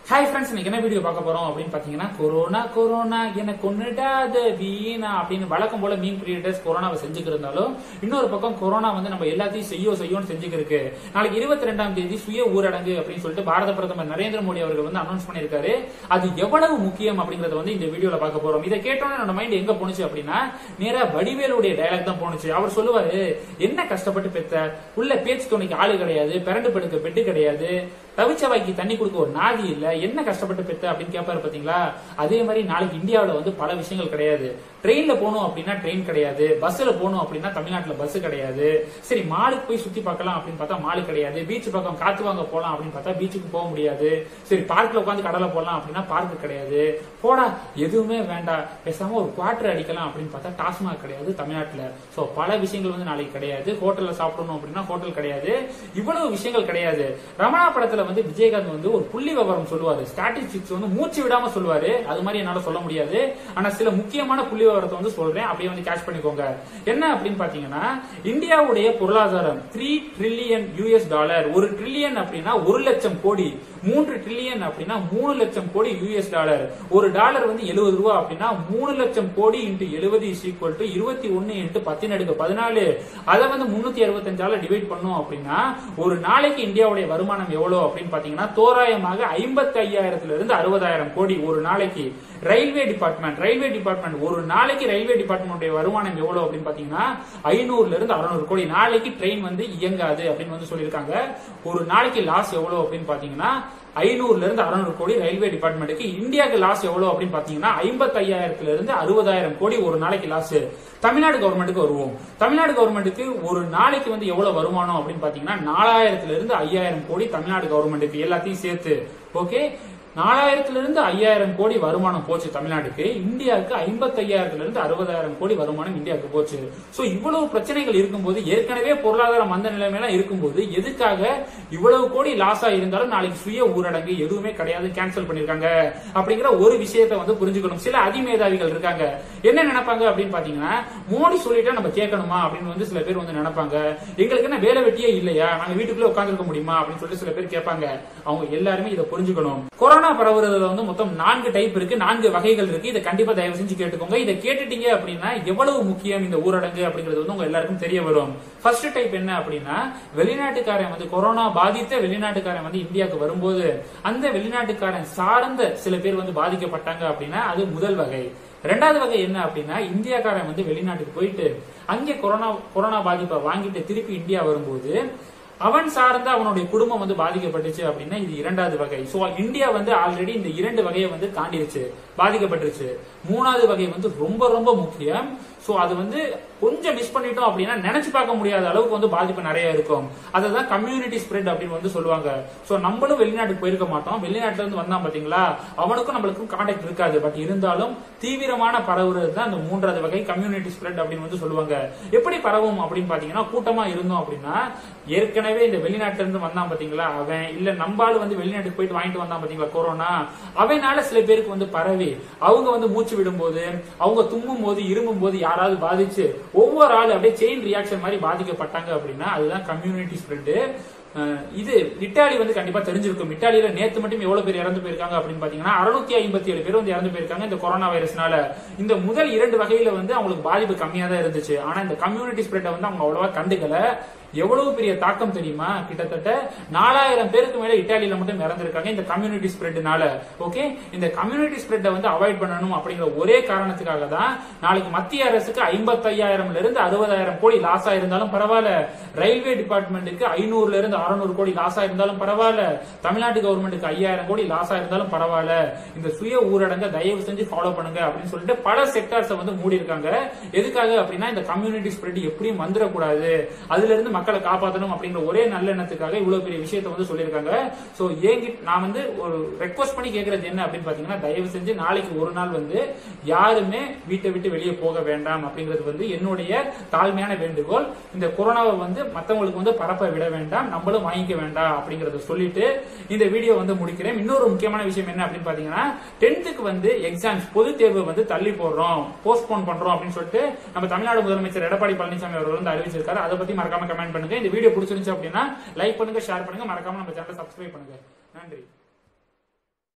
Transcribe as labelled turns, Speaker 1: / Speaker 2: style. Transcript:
Speaker 1: hi friends இன்னைக்கு என்ன video பார்க்க போறோம் அப்படின்னு பாத்தீங்கன்னா கொரோனா கொரோனா என்ன கொன்னுடாத வீணா அப்படின்னு வழக்கம் போல மீன் கிரியேட்டர்ஸ் கொரோனாவை செஞ்சுக்கிட்டு இருந்தாலும் இன்னொரு பக்கம் கொரோனா வந்து நம்ம எல்லாத்தையும் செய்யும் செய்யும் செஞ்சுக்கிருக்கு நாளைக்கு இருபத்தி ரெண்டாம் தேதி சுய ஊரடங்கு அப்படின்னு சொல்லிட்டு பாரத பிரதமர் நரேந்திர மோடி அவர்கள் வந்து அனௌன்ஸ் பண்ணியிருக்காரு அது எவ்வளவு முக்கியம் அப்படிங்கறத வந்து இந்த வீடியோல பார்க்க போறோம் இதை கேட்டோன்னே என்னோட மைண்ட் எங்க போனுச்சு அப்படின்னா நேரா வடிவேலுடைய டயலாக் தான் போனுச்சு அவர் சொல்லுவாரு என்ன கஷ்டப்பட்டு பெத்த உள்ள பேச்சு துணைக்கு ஆளு கிடையாது பிறண்டு படுக்க பெட்டு கிடையாது தவிச்ச வாய்க்கு தண்ணி கொடுக்க ஒரு நாதி இல்ல என்ன கஷ்டப்பட்டு பெத்த அப்படின்னு கேட்பாரு பாத்தீங்களா அதே மாதிரி நாளைக்கு இந்தியாவுல வந்து பல விஷயங்கள் கிடையாது ட்ரெயின்ல போகணும் அப்படின்னா ட்ரெயின் கிடையாது பஸ்ல போகணும் அப்படின்னா தமிழ்நாட்டுல பஸ் கிடையாது சரி மாலுக்கு போய் சுத்தி பார்க்கலாம் அப்படின்னு பார்த்தா மாலு கிடையாது பீச் பக்கம் காத்து வாங்க போலாம் அப்படின்னு பார்த்தா பீச்சுக்கு போக முடியாது சரி பார்க்ல உட்காந்து கடலை போடலாம் அப்படின்னா பார்க் கிடையாது போடா எதுவுமே வேண்டாம் பேசாம ஒரு குவார்டர் அடிக்கலாம் அப்படின்னு பார்த்தா டாஸ்மாக் கிடையாது தமிழ்நாட்டுல சோ பல விஷயங்கள் வந்து நாளைக்கு கிடையாது ஹோட்டல்ல சாப்பிடணும் அப்படின்னா ஹோட்டல் கிடையாது இவ்வளவு விஷயங்கள் கிடையாது ரமணா படத்துல வந்து விஜயகாந்த் வந்து ஒரு புள்ளி விவரம் சொல்லுவாரு ஸ்டாட்டிஸ்டிக்ஸ் வந்து மூச்சு விடாம சொல்லுவாரு அது மாதிரி என்னால சொல்ல முடியாது ஆனா சில முக்கியமான புள்ளி விவரத்தை வந்து சொல்றேன் அப்படியே வந்து கேட்ச் பண்ணிக்கோங்க என்ன அப்படின்னு பாத்தீங்கன்னா இந்தியாவுடைய பொருளாதாரம் த்ரீ ட்ரில்லியன் யூஎஸ் டாலர் ஒரு ட்ரில்லியன் அப்படின்னா ஒரு லட்சம் கோடி மூன்று ட்ரில்லியன் அப்படின்னா மூணு லட்சம் கோடி யூஎஸ் டாலர் ஒரு டாலர் வந்து எழுபது ரூபா அப்படின்னா மூணு லட்சம் கோடி இன்ட்டு எழுபது இஸ் ஈக்குவல் டு இருபத்தி ஒன்னு இன்ட்டு பத்தின் அடுக்கு பதினாலு அதை வந்து முன்னூத்தி அறுபத்தஞ்சால டிவைட் பண்ணோம் அப்படின்னா ஒரு நாளைக்கு இந்தியாவுடைய வருமானம் எவ்வளவு அப்படின்னு பாத்தீங்கன்னா தோராயமாக ஐம்பத்தி ஐயாயிரத்துல இருந்து அறுபதாயிரம் கோடி ஒரு நாளைக்கு ரயில்வே டிபார்ட்மெண்ட் ரயில்வே டிபார்ட்மெண்ட் ஒரு நாளைக்கு ரயில்வே டிபார்ட்மெண்ட் வருமானம் எவ்வளவு அப்படின்னு பாத்தீங்கன்னா ஐநூறுல இருந்து அறுநூறு கோடி நாளைக்கு ட்ரெயின் வந்து இயங்காது அப்படின்னு வந்து சொல்லியிருக்காங்க ஒரு நாளைக்கு லாஸ் எவ்வளவு அப்படின்னு பாத்தீங்கன்னா ஐநூறுல இருந்து அறுநூறு கோடி ரயில்வே டிபார்ட்மெண்ட்டுக்கு இந்தியாவுக்கு லாஸ் எவ்வளவு அப்படின்னு பாத்தீங்கன்னா ஐம்பத்தி ஐயாயிரத்துல இருந்து அறுபதாயிரம் கோடி ஒரு நாளைக்கு லாஸ் தமிழ்நாடு கவர்மெண்ட்டுக்கு வருவோம் தமிழ்நாடு கவர்மெண்ட்டுக்கு ஒரு நாளைக்கு வந்து எவ்வளவு வருமானம் அப்படின்னு பாத்தீங்கன்னா நாலாயிரத்துல இருந்து ஐயாயிரம் கோடி தமிழ்நாடு கவர்மெண்ட்டுக்கு எல்லாத்தையும் சேர்த்து ஓகே நாலாயிரத்துல இருந்து ஐயாயிரம் கோடி வருமானம் போச்சு தமிழ்நாட்டுக்கு இந்தியாவுக்கு ஐம்பத்தி ஐயாயிரத்துல இருந்து அறுபதாயிரம் கோடி வருமானம் இந்தியாவுக்கு போச்சு சோ இவ்வளவு பிரச்சனைகள் இருக்கும்போது ஏற்கனவே பொருளாதார மந்த நிலைமையில இருக்கும்போது எதுக்காக இவ்வளவு கோடி லாஸா இருந்தாலும் நாளைக்கு சுய ஊரடங்கு எதுவுமே கிடையாது கேன்சல் பண்ணிருக்காங்க அப்படிங்கிற ஒரு விஷயத்தை வந்து புரிஞ்சுக்கணும் சில அதிமேதாவிகள் இருக்காங்க என்ன நினைப்பாங்க அப்படின்னு பாத்தீங்கன்னா மோடி சொல்லிட்டா நம்ம கேட்கணுமா அப்படின்னு வந்து சில பேர் வந்து நினைப்பாங்க எங்களுக்கு என்ன வேலை வெட்டியே இல்லையா நாங்க வீட்டுக்குள்ளே உட்காந்துருக்க முடியுமா அப்படின்னு சொல்லிட்டு சில பேர் கேட்பாங்க அவங்க எல்லாருமே இதை புரிஞ்சுக்கணும் கொரோனா பரவுறதுல வந்து மொத்தம் நான்கு டைப் இருக்கு நான்கு வகைகள் இருக்கு இதை கண்டிப்பா தயவு செஞ்சு கேட்டுக்கோங்க இதை கேட்டுட்டீங்க அப்படின்னா எவ்வளவு முக்கியம் இந்த ஊரடங்கு அப்படிங்கிறது வந்து உங்க எல்லாருக்கும் தெரிய வரும் ஃபர்ஸ்ட் டைப் என்ன அப்படின்னா வெளிநாட்டுக்காரன் வந்து கொரோனா பாதித்த வெளிநாட்டுக்காரன் வந்து இந்தியாவுக்கு வரும்போது அந்த வெளிநாட்டுக்காரன் சார்ந்த சில பேர் வந்து பாதிக்கப்பட்டாங்க அப்படின்னா அது முதல் வகை ரெண்டாவது வகை என்ன அப்படின்னா இந்தியாக்காரன் வந்து வெளிநாட்டுக்கு போயிட்டு அங்கே கொரோனா கொரோனா பாதிப்பை வாங்கிட்டு திருப்பி இந்தியா வரும்போது அவன் சார்ந்த அவனுடைய குடும்பம் வந்து பாதிக்கப்பட்டுச்சு அப்படின்னா இது இரண்டாவது வகை சோ இந்தியா வந்து ஆல்ரெடி இந்த இரண்டு வகையை வந்து தாண்டிடுச்சு பாதிக்கப்பட்டுருச்சு மூணாவது வகை வந்து ரொம்ப ரொம்ப முக்கியம் சோ அது வந்து கொஞ்சம் மிஸ் பண்ணிட்டோம் அப்படின்னா நினைச்சு பார்க்க முடியாத அளவுக்கு வந்து பாதிப்பு நிறைய இருக்கும் அதுதான் கம்யூனிட்டி ஸ்ப்ரெட் அப்படின்னு வந்து சொல்லுவாங்க சோ நம்மளும் வெளிநாட்டுக்கு போயிருக்க மாட்டோம் வெளிநாட்டுல இருந்து வந்தான் பாத்தீங்களா அவனுக்கும் நம்மளுக்கும் கான்டாக்ட் இருக்காது பட் இருந்தாலும் தீவிரமான பரவுறது தான் இந்த மூன்றாவது வகை கம்யூனிட்டி ஸ்ப்ரெட் அப்படின்னு வந்து சொல்லுவாங்க எப்படி பரவும் அப்படின்னு பாத்தீங்கன்னா கூட்டமா இருந்தோம் அப்படின்னா ஏற்கனவே இந்த வெளிநாட்டுல இருந்து வந்தான் பாத்தீங்களா அவன் இல்ல நம்பாலும் வந்து வெளிநாட்டுக்கு போயிட்டு வாங்கிட்டு வந்தான் பாத்தீங்களா கொரோனா அவனால சில பேருக்கு வந்து பரவி அவங்க வந்து மூச்சு விடும்போது அவங்க தும்மும் போது இருமும் போது யாராவது பாதிச்சு ஒவ்வொரு ஆள் அப்படியே செயின் ரியாக்ஷன் மாதிரி பாதிக்கப்பட்டாங்க அப்படின்னா அதுதான் கம்யூனிட்டி ஸ்ப்ரெட் இது இட்டாலி வந்து கண்டிப்பா தெரிஞ்சிருக்கும் இட்டாலியில நேத்து மட்டும் எவ்வளவு பேர் இறந்து போயிருக்காங்க அப்படின்னு பாத்தீங்கன்னா அறுநூத்தி ஐம்பத்தி ஏழு பேர் வந்து இறந்து போயிருக்காங்க இந்த கொரோனா வைரஸ்னால இந்த முதல் இரண்டு வகையில வந்து அவங்களுக்கு பாதிப்பு கம்மியா தான் இருந்துச்சு ஆனா இந்த கம்யூனிட்டி ஸ்ப்ரெட்டை வந்து அவங்க அவ்வளவா கண்டுக்கல எவ்வளவு பெரிய தாக்கம் தெரியுமா கிட்டத்தட்ட நாலாயிரம் பேருக்கு மேல இட்டாலியில மட்டும் இறந்திருக்காங்க இந்த கம்யூனிட்டி ஸ்ப்ரெட்னால ஓகே இந்த கம்யூனிட்டி ஸ்ப்ரெட்டை வந்து அவாய்ட் பண்ணணும் அப்படிங்கிற ஒரே காரணத்துக்காக தான் நாளைக்கு மத்திய அரசுக்கு ஐம்பத்தி ஐயாயிரம்ல இருந்து அறுபதாயிரம் கோடி லாஸ் இருந்தாலும் பரவாயில்ல ரயில்வே டிபார்ட்மெண்ட்டுக்கு ஐநூறுல இருந்து அறுநூறு கோடி லாஸ் இருந்தாலும் பரவாயில்ல தமிழ்நாட்டு கவர்மெண்ட்டுக்கு ஐயாயிரம் கோடி லாஸ் இருந்தாலும் பரவாயில்ல இந்த சுய ஊரடங்க தயவு செஞ்சு ஃபாலோ பண்ணுங்க அப்படின்னு சொல்லிட்டு பல செக்டார்ஸ் வந்து மூடி இருக்காங்க எதுக்காக அப்படின்னா இந்த கம்யூனிட்டி ஸ்ப்ரெட் எப்படியும் வந்துடக்கூடாது அதுல இருந்து மக்களை காப்பாற்றணும் அப்படிங்கிற ஒரே நல்லெண்ணத்துக்காக இவ்வளவு பெரிய விஷயத்தை வந்து சொல்லியிருக்காங்க சோ ஏங்கிட் நான் வந்து ஒரு ரெக்வஸ்ட் பண்ணி கேட்கறது என்ன அப்படின்னு பாத்தீங்கன்னா தயவு செஞ்சு நாளைக்கு ஒரு நாள் வந்து யாருமே வீட்டை விட்டு வெளியே போக வேண்டாம் அப்படிங்கிறது வந்து என்னுடைய தாழ்மையான வேண்டுகோள் இந்த கொரோனாவை வந்து மத்தவங்களுக்கு வந்து பரப்ப விட வேண்டாம் நம்மளும் வாங்கிக்க வேண்டாம் அப்படிங்கறத சொல்லிட்டு இந்த வீடியோ வந்து முடிக்கிறேன் இன்னொரு முக்கியமான விஷயம் என்ன அப்படின்னு பாத்தீங்கன்னா டென்த்துக்கு வந்து எக்ஸாம்ஸ் பொது தேர்வு வந்து தள்ளி போடுறோம் போஸ்ட்போன் பண்றோம் அப்படின்னு சொல்லிட்டு நம்ம தமிழ்நாடு முதலமைச்சர் எடப்பாடி பழனிசாமி அவர்கள் வந்து அறிவிச்சிருக்காரு அதை பத்தி மறக்காம கமெண்ட் பண்ணுங்க இந்த வீடியோ பிடிச்சிருந்துச்சு அப்படின்னா லைக் பண்ணுங்க ஷேர் பண்ணுங்க மறக்காம நம்ம சேனலை சப்ஸ்கிரைப் பண்ணுங்க நன்றி